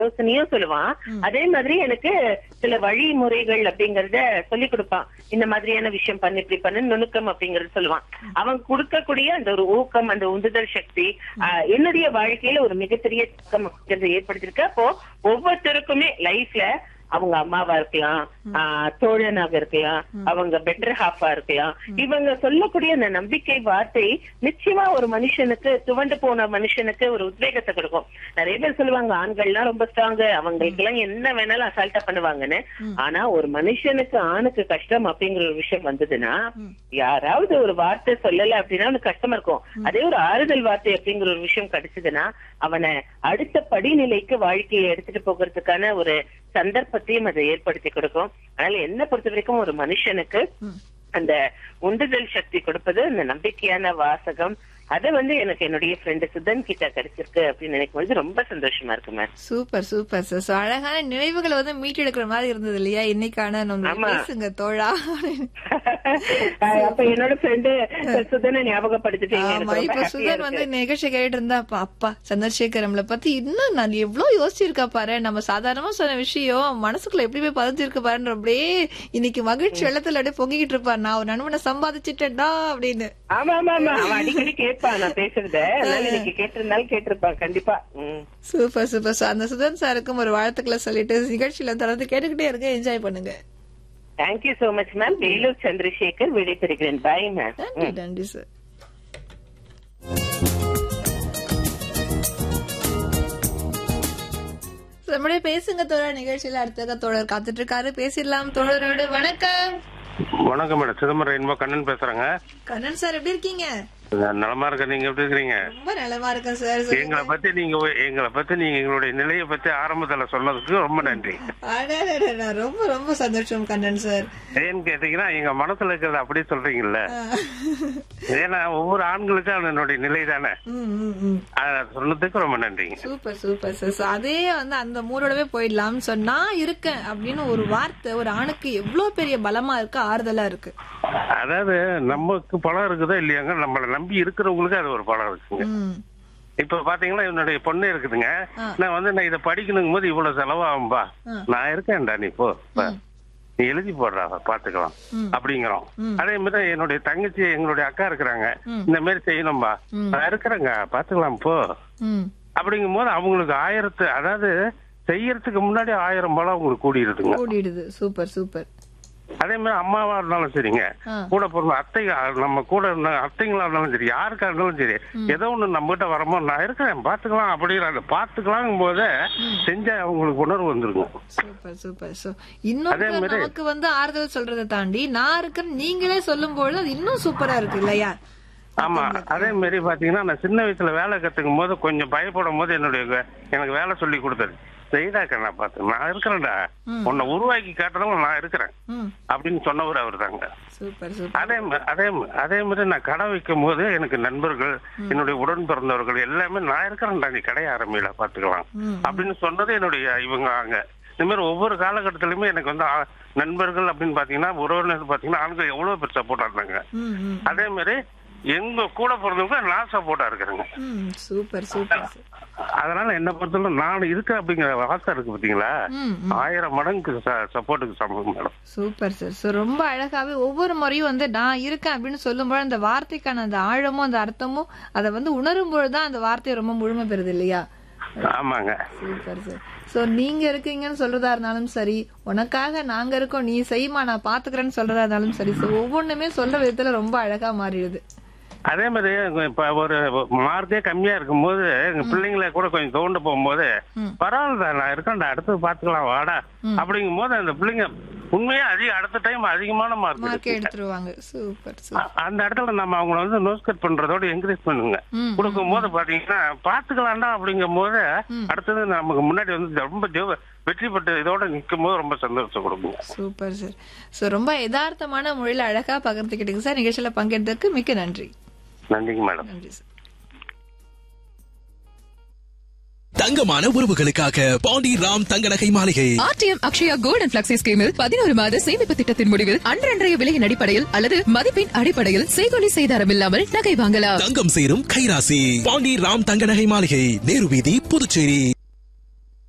யோசனையும் சொல்லுவான் அதே மாதிரி எனக்கு சில வழிமுறைகள் அப்படிங்கறத சொல்லி கொடுப்பான் இந்த மாதிரியான விஷயம் பண்ணு இப்படி பண்ணு நுணுக்கம் அப்படிங்கறது சொல்லுவான் அவன் கொடுக்கக்கூடிய அந்த ஒரு ஊக்கம் அந்த உந்துதல் சக்தி ஆஹ், என்னுடைய வாழ்க்கையில ஒரு மிகப்பெரிய தாக்கம் அப்படிங்கறத ஏற்படுத்திருக்கு அப்போ ஒவ்வொருத்தருக்குமே லைஃப்ல அவங்க அம்மாவா இருக்கலாம் ஆஹ், தோழனாக இருக்கலாம் அவங்க பெட்டர் ஹாஃபா இருக்கலாம் இவங்க சொல்லக்கூடிய அந்த நம்பிக்கை வார்த்தை நிச்சயமா ஒரு மனுஷனுக்கு துவண்டு போன மனுஷனுக்கு ஒரு உத்வேகத்தை கொடுக்கும் நிறைய பேர் சொல்லுவாங்க ஆண்கள்லாம் ரொம்ப ஸ்ட்ராங் அவங்களுக்கு எல்லாம் என்ன வேணாலும் அசால்ட்டா பண்ணுவாங்கன்னு ஆனா ஒரு மனுஷனுக்கு ஆணுக்கு கஷ்டம் அப்படிங்கிற ஒரு விஷயம் வந்ததுன்னா யாராவது ஒரு வார்த்தை சொல்லல அப்படின்னா அவனுக்கு கஷ்டமா இருக்கும் அதே ஒரு ஆறுதல் வார்த்தை அப்படிங்கிற ஒரு விஷயம் கிடைச்சதுன்னா அவனை அடுத்த படிநிலைக்கு வாழ்க்கையை எடுத்துட்டு போகிறதுக்கான ஒரு சந்தர்ப்பத்தையும் அதை ஏற்படுத்தி கொடுக்கும் அதனால என்ன பொறுத்த வரைக்கும் ஒரு மனுஷனுக்கு அந்த உந்துதல் சக்தி கொடுப்பது அந்த நம்பிக்கையான வாசகம் அது வந்து எனக்கு என்னுடைய ஃப்ரெண்டு சுதன் கிட்ட கிடைச்சிருக்கு அப்படின்னு நினைக்கும் பொழுது ரொம்ப சந்தோஷமா இருக்கு ma'am super super sir so அழகான நினைவுகளை வந்து மீட்டெடுக்கிற மாதிரி இருந்தது இல்லையா இன்னைக்கான நம்ம ஆமா. பேசுங்க தோழா அப்ப என்னோட ஃப்ரெண்டு சுதனை ஞாபகப்படுத்திட்டீங்க ஆமா எனக்கு இப்ப ரொம்ப happy-ஆ சுதன் வந்து இருக்கு. நிகழ்ச்சி கேட்டு இருந்தா அப்பா அப்பா சந்திரசேகர் நம்மள பத்தி இன்னும் நான் எவ்வளவு யோசிச்சிருக்கா பாரு நம்ம சாதாரணமா சொன்ன விஷயம் மனசுக்குள்ள எப்படி போய் பதிஞ்சிருக்கு பாருன்ற அப்படியே இன்னைக்கு மகிழ்ச்சி வெள்ளத்துல அப்படியே பொங்கிக்கிட்டு இருப்பார் நான் ஒரு நண்பனை சம்பாதிச்சிட்டேன்டா அப்படின்னு ஆமா ஆமா ஆமா அவன் அடிக்கடி கேட்பான் நான் பேசுறத அதனால இன்னைக்கு கேட்டிருந்தாலும் கேட்டிருப்பான் கண்டிப்பா ம். சூப்பர் சூப்பர் சார் அந்த சுதன் சாருக்கும் ஒரு வாழ்த்துக்களை சொல்லிட்டு நிகழ்ச்சியில தொடர்ந்து கேட்டுக்கிட்டே இருங்க என்ஜாய் பண்ணுங்க thank you so much ma'am Vellore Chandrasekar விடைபெறுகிறேன் பாய் மேம் நன்றி நன்றி சார் நம்முடைய பேசுங்க தோழர் நிகழ்ச்சியில அடுத்த தோழர் காத்துட்டு இருக்காரு பேசிடலாம் தோழரோடு வணக்கம் வணக்கம் மேடம் சிதம்பரம் இன்பா கண்ணன் பேசுறேங்க கண்ணன் சார் எப்படி இருக்கீங்க நான் நலமா இருக்க நீங்க எப்படி இருக்கிறீங்க ரொம்ப நலமா இருக்கேன் சார் எங்களை பத்தி நீங்க எங்களை பத்தி நீங்க எங்களுடைய நிலையை பத்தி ஆரம்பத்துல சொன்னதுக்கு ரொம்ப நன்றி அடடடடா, ரொம்ப ரொம்ப சந்தோஷம் கண்ணன் சார் ஏன்னு கேட்டீங்கன்னா எங்க மனசுல இருக்கிறத அப்படியே சொல்றீங்கல்ல ஏன்னா ஒவ்வொரு ஆண்களுக்கும் என்னுடைய நிலை தானே ம், ம், ம். அத சொன்னதுக்கு ரொம்ப நன்றிங்க சூப்பர் சூப்பர் சார் So, அதே வந்து அந்த மூடோடவே போயிடலாம் சோ நான் இருக்கேன் அப்படின்னு ஒரு வார்த்தை ஒரு ஆணுக்கு எவ்வளவு பெரிய பலமா இருக்கு ஆறுதலா இருக்கு அதாவது நமக்கு பலம் இருக்குதோ இல்லையாங்க நம்மள நம்பி இருக்கிறவங்களுக்கு அது ஒரு பலம் இருக்குங்க ம் இப்ப பாத்தீங்கன்னா என்னுடைய பொண்ணு இருக்குதுங்க நான் வந்து நான் இதை படிக்கணுங்கும் போது இவ்வளவு செலவாகும்பா நான் இருக்கேன்டா நீ போ பா. நீ எழுதி போடுறா பாத்துக்கலாம் அப்படிங்கிறோம் அதே மாதிரி என்னுடைய தங்கச்சி எங்களுடைய அக்கா இருக்கிறாங்க இந்த மாதிரி செய்யணும்பா நான் இருக்கிறேங்க பாத்துக்கலாம் போ ம் அப்படிங்கும் போது அவங்களுக்கு ஆயிரத்து அதாவது செய்யறதுக்கு முன்னாடி ஆயிரம் பலம் அவங்களுக்கு கூடிடுதுங்க கூடிடுது சூப்பர் சூப்பர் அதே மாதிரி அம்மாவா இருந்தாலும் சரிங்க ஆ. கூட பிறந்த அத்தை நம்ம கூட இருந்த அத்தைங்களா இருந்தாலும் சரி யாருக்கா இருந்தாலும் சரி ஏதோ ஒண்ணு நம்ம கிட்ட வரும்போது நான் இருக்கிறேன் பாத்துக்கலாம் அப்படிங்கிற அந்த பாத்துக்கலாம் போதே செஞ்சா அவங்களுக்கு உணர்வு வந்துருங்க சூப்பர் சூப்பர் சோ இன்னொரு அதே மாதிரி- நமக்கு வந்து ஆறுதல் சொல்றதை தாண்டி நான் இருக்கிறேன் நீங்களே சொல்லும் பொழுது அது இன்னும் சூப்பரா இருக்கு இல்லையா ஆமா அதே மாதிரி பாத்தீங்கன்னா நான் சின்ன வயசுல வேலை கத்துக்கும் போது கொஞ்சம் பயப்படும் போது என்னுடைய வே- எனக்கு வேலை சொல்லி கொடுத்தது செய்தாக்க நான் பார்த்து நான் இருக்கிறேன்டா உன்னை உருவாக்கி காட்டுறவங்க நான் இருக்கிறேன் ம் அப்படின்னு சொன்னவர் அவர் தாங்க சூப்பர் சூப்பர் அதே ம- அதே ம- அதே மாதிரி நான் கடை வைக்கும் போது எனக்கு நண்பர்கள் என்னுடைய உடன் பிறந்தவர்கள் எல்லாமே நான் இருக்கிறேன்டா நீ கடை ஆரம்பியில பாத்துக்கலாம் அப்படின்னு சொன்னது என்னுடைய இவங்க அங்க இந்த மாதிரி ஒவ்வொரு காலகட்டத்திலுமே எனக்கு வந்து ஆ- நண்பர்கள் அப்படின்னு பாத்தீங்கன்னா உறவினர் பாத்தீங்கன்னா ஆண்கள் எவ்வளவு பேர் சப்போர்ட்டா இருந்தாங்க ம் ம் அதே மாதிரி எங்க கூட பிறந்தவங்க நான் சப்போர்ட்டா இருக்கிறேங்க ம் சூப்பர் சூப்பர் சார் அதனால என்ன பொறுத்தவரை நான் இருக்கேன் அப்படிங்கிற வாசம் இருக்கு பாத்தீங்களா ம் ஆயிரம் மடங்கு சப்போர்ட்டுக்கு சமம் மேடம் சூப்பர் சார் ஸோ ரொம்ப அழகாவே ஒவ்வொரு முறையும் வந்து நான் இருக்கேன் அப்படின்னு சொல்லும்போது அந்த வார்த்தைக்கான அந்த ஆழமும் அந்த அர்த்தமும் அதை வந்து உணரும் பொழுதுதான் அந்த வார்த்தை ரொம்ப முழுமை பெறுது இல்லையா ஆமாங்க சூப்பர் சார் சோ நீங்க இருக்கீங்கன்னு சொல்றதா இருந்தாலும் சரி உனக்காக நாங்க இருக்கோம் நீ செய்யுமா நான் பாத்துக்கிறேன்னு சொல்றதா இருந்தாலும் சரி சோ ஒவ்வொன்றுமே சொல்ற விதத்துல ரொம்ப அழகா மாறிடுது அதே மாதிரி இப்ப ஒரு மார்க்கே கம்மியா இருக்கும்போது எங்க பிள்ளைங்களை கூட கொஞ்சம் தோண்டு போகும்போது பரவாயில்ல நான் இருக்கேன்டா அடுத்தது பாத்துக்கலாம் வாடா அப்படிங்கும் போது அந்த பிள்ளைங்க உண்மையா அதிக அடுத்த டைம் அதிகமான மார்க் மார்க் எடுத்துருவாங்க சூப்பர் சூப்பர் அந்த இடத்துல நம்ம அவங்கள வந்து நோஸ் கட் பண்றதோட என்கரேஜ் பண்ணுங்க ம், கொடுக்கும் போது பாத்தீங்கன்னா பாத்துக்கலாம்டா அப்படிங்கும் போது அடுத்தது நமக்கு முன்னாடி வந்து ரொம்ப ஜெவ- வெற்றி பெற்ற இதோட நிக்கும் போது ரொம்ப சந்தோஷம் கொடுக்குங்க சூப்பர் சார் சோ ரொம்ப யதார்த்தமான முறையில அழகா பகிர்ந்துக்கிட்டீங்க சார் நிகழ்ச்சியில பங்கெடுத்ததுக்கு மிக்க நன்றி நன்றிங்க மேடம் நன்றி சார் தங்கமான உறவுகளுக்காக Pandi Ram Thanga Nagai Maligai RTM Akshaya gold and flexi ஸ்கீமில் பதினோரு மாத சேமிப்பு திட்டத்தின் முடிவில் அன்றன்றைய விலையின் அடிப்படையில் அல்லது மதிப்பின் அடிப்படையில் செய்கொலி செய்தாரம் இல்லாமல் நகை வாங்கலாம் தங்கம் சேரும் கைராசி பாண்டி ராம் தங்க நகை மாளிகை நேரு வீதி புதுச்சேரி